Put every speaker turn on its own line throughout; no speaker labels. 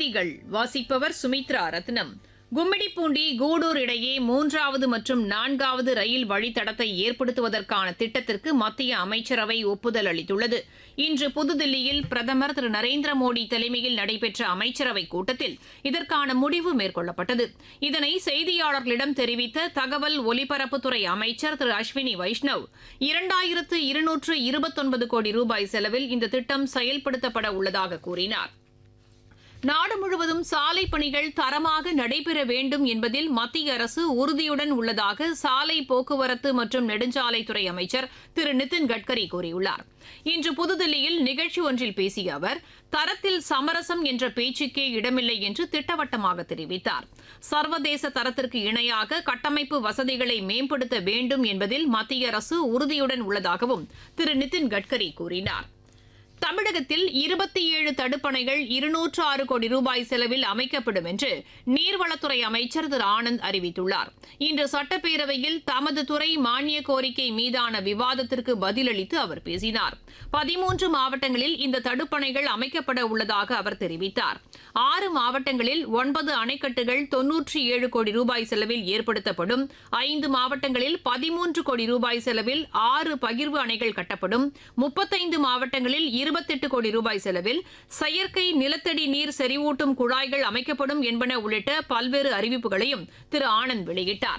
செய்திகள் வாசிப்பவர் சுமித்ரா ரத்னம் கும்மிடிப்பூண்டி கூடூர் இடையே மூன்றாவது மற்றும் நான்காவது ரயில் வழித்தடத்தை ஏற்படுத்துவதற்கான திட்டத்திற்கு மத்திய அமைச்சரவை ஒப்புதல் அளித்துள்ளது இன்று புதுதில்லியில் பிரதமர் திரு நரேந்திர மோடி தலைமையில் நடைபெற்ற அமைச்சரவைக் கூட்டத்தில் இதற்கான முடிவு மேற்கொள்ளப்பட்டது இதனை செய்தியாளர்களிடம் தெரிவித்த தகவல் ஒலிபரப்புத்துறை அமைச்சர் திரு அஸ்வினி வைஷ்ணவ் இரண்டாயிரத்து இருநூற்று இருபத்தொன்பது கோடி ரூபாய் செலவில் இந்த திட்டம் செயல்படுத்தப்பட உள்ளதாக கூறினார் நாடு முழுவதும் சாலை பணிகள் தரமாக நடைபெற வேண்டும் என்பதில் மத்திய அரசு உறுதியுடன் உள்ளதாக சாலை போக்குவரத்து மற்றும் நெடுஞ்சாலைத்துறை அமைச்சர் திரு நிதின் கட்கரி கூறியுள்ளார் இன்று புதுதில்லியில் நிகழ்ச்சி ஒன்றில் பேசிய அவர் தரத்தில் சமரசம் என்ற பேச்சுக்கே இடமில்லை என்று திட்டவட்டமாக தெரிவித்தார் சர்வதேச தரத்திற்கு இணையாக கட்டமைப்பு வசதிகளை மேம்படுத்த வேண்டும் என்பதில் மத்திய அரசு உறுதியுடன் உள்ளதாகவும் திரு நிதின் கட்கரி கூறினார் தமிழகத்தில் இருபத்தி ஏழு தடுப்பணைகள் இருநூற்று ஆறு கோடி ரூபாய் செலவில் அமைக்கப்படும் என்று நீர்வளத்துறை அமைச்சர் திரு ஆனந்த் அறிவித்துள்ளார் இன்று சட்டப்பேரவையில் தமது துறை மானிய கோரிக்கை மீதான விவாதத்திற்கு பதிலளித்து அவர் பேசினார் பதிமூன்று மாவட்டங்களில் இந்த தடுப்பணைகள் அமைக்கப்பட உள்ளதாக அவர் தெரிவித்தார் ஆறு மாவட்டங்களில் ஒன்பது அணைக்கட்டுகள் தொன்னூற்றி ஏழு கோடி ரூபாய் செலவில் ஏற்படுத்தப்படும் ஐந்து மாவட்டங்களில் பதிமூன்று கோடி ரூபாய் செலவில் ஆறு பகிர்வு அணைகள் கட்டப்படும் முப்பத்தைந்து மாவட்டங்களில் இருபத்தெட்டு கோடி ரூபாய் செலவில் செயற்கை நிலத்தடி நீர் செறிவூட்டும் குழாய்கள் அமைக்கப்படும் என்பன உள்ளிட்ட பல்வேறு அறிவிப்புகளையும் திரு ஆனந்த் வெளியிட்டார்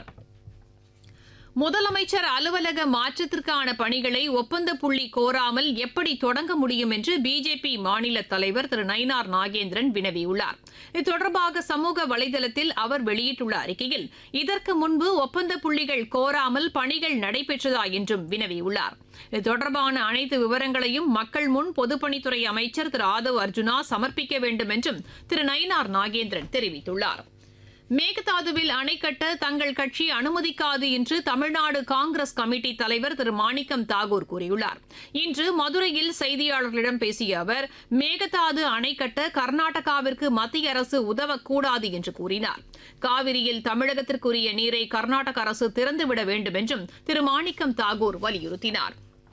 முதலமைச்சர் அலுவலக மாற்றத்திற்கான பணிகளை ஒப்பந்த புள்ளி கோராமல் எப்படி தொடங்க முடியும் என்று பிஜேபி மாநில தலைவர் திரு நயினார் நாகேந்திரன் வினவியுள்ளார் இது தொடர்பாக சமூக வலைதளத்தில் அவர் வெளியிட்டுள்ள அறிக்கையில் இதற்கு முன்பு ஒப்பந்த புள்ளிகள் கோராமல் பணிகள் நடைபெற்றதா என்றும் வினவியுள்ளார் இது தொடர்பான அனைத்து விவரங்களையும் மக்கள் முன் பொதுப்பணித்துறை அமைச்சர் திரு ஆதவ் அர்ஜுனா சமர்ப்பிக்க வேண்டும் என்றும் திரு நயினார் நாகேந்திரன் தெரிவித்துள்ளார் மேகதாதுவில் அணை கட்ட தங்கள் கட்சி அனுமதிக்காது என்று தமிழ்நாடு காங்கிரஸ் கமிட்டி தலைவர் திரு மாணிக்கம் தாகூர் கூறியுள்ளார் இன்று மதுரையில் செய்தியாளர்களிடம் பேசிய அவர் மேகதாது அணை கட்ட கர்நாடகாவிற்கு மத்திய அரசு உதவக்கூடாது என்று கூறினார் காவிரியில் தமிழகத்திற்குரிய நீரை கர்நாடக அரசு திறந்துவிட வேண்டும் என்றும் திரு மாணிக்கம் தாகூர் வலியுறுத்தினார்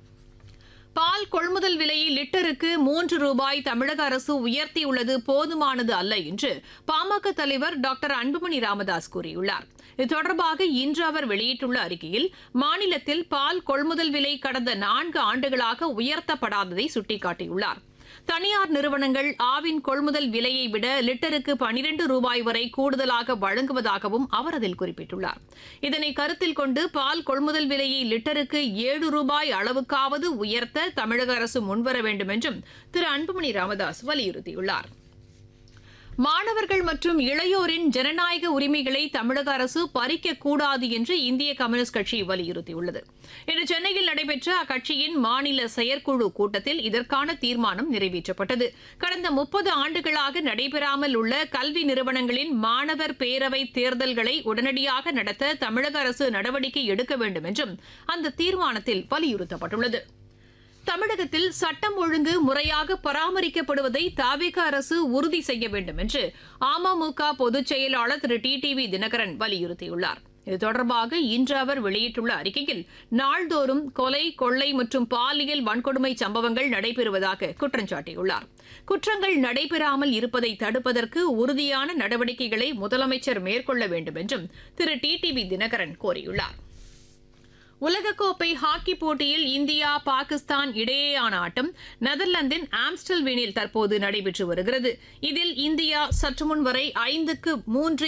பால் கொள்முதல் விலையை லிட்டருக்கு மூன்று ரூபாய் தமிழக அரசு உயர்த்தியுள்ளது போதுமானது அல்ல என்று பாமக தலைவர் டாக்டர் அன்புமணி ராமதாஸ் கூறியுள்ளார் இது தொடர்பாக இன்று அவர் வெளியிட்டுள்ள அறிக்கையில் மாநிலத்தில் பால் கொள்முதல் விலை கடந்த நான்கு ஆண்டுகளாக உயர்த்தப்படாததை சுட்டிக்காட்டியுள்ளார் தனியார் நிறுவனங்கள் ஆவின் கொள்முதல் விலையை விட லிட்டருக்கு பனிரெண்டு ரூபாய் வரை கூடுதலாக வழங்குவதாகவும் அவர் அதில் குறிப்பிட்டுள்ளார் இதனை கருத்தில் கொண்டு பால் கொள்முதல் விலையை லிட்டருக்கு ஏழு ரூபாய் அளவுக்காவது உயர்த்த தமிழக அரசு முன்வர வேண்டும் என்றும் திரு அன்புமணி ராமதாஸ் வலியுறுத்தியுள்ளார் மாணவர்கள் மற்றும் இளையோரின் ஜனநாயக உரிமைகளை தமிழக அரசு பறிக்கக்கூடாது என்று இந்திய கம்யூனிஸ்ட் கட்சி வலியுறுத்தியுள்ளது இன்று சென்னையில் நடைபெற்ற அக்கட்சியின் மாநில செயற்குழு கூட்டத்தில் இதற்கான தீர்மானம் நிறைவேற்றப்பட்டது கடந்த முப்பது ஆண்டுகளாக நடைபெறாமல் உள்ள கல்வி நிறுவனங்களின் மாணவர் பேரவை தேர்தல்களை உடனடியாக நடத்த தமிழக அரசு நடவடிக்கை எடுக்க வேண்டும் என்றும் அந்த தீர்மானத்தில் வலியுறுத்தப்பட்டுள்ளது தமிழகத்தில் சட்டம் ஒழுங்கு முறையாக பராமரிக்கப்படுவதை தாவேக அரசு உறுதி செய்ய வேண்டும் என்று அமமுக பொதுச் செயலாளர் திரு டி டிவி தினகரன் வலியுறுத்தியுள்ளார் இது தொடர்பாக இன்று அவர் வெளியிட்டுள்ள அறிக்கையில் நாள்தோறும் கொலை கொள்ளை மற்றும் பாலியல் வன்கொடுமை சம்பவங்கள் நடைபெறுவதாக குற்றம் சாட்டியுள்ளார் குற்றங்கள் நடைபெறாமல் இருப்பதை தடுப்பதற்கு உறுதியான நடவடிக்கைகளை முதலமைச்சர் மேற்கொள்ள வேண்டும் என்றும் திரு டி டிவி தினகரன் கோரியுள்ளார் உலகக்கோப்பை ஹாக்கி போட்டியில் இந்தியா பாகிஸ்தான் இடையேயான ஆட்டம் நெதர்லாந்தின் ஆம்ஸ்டல்வீனில் தற்போது நடைபெற்று வருகிறது இதில் இந்தியா சற்று முன் வரை ஐந்துக்கு மூன்று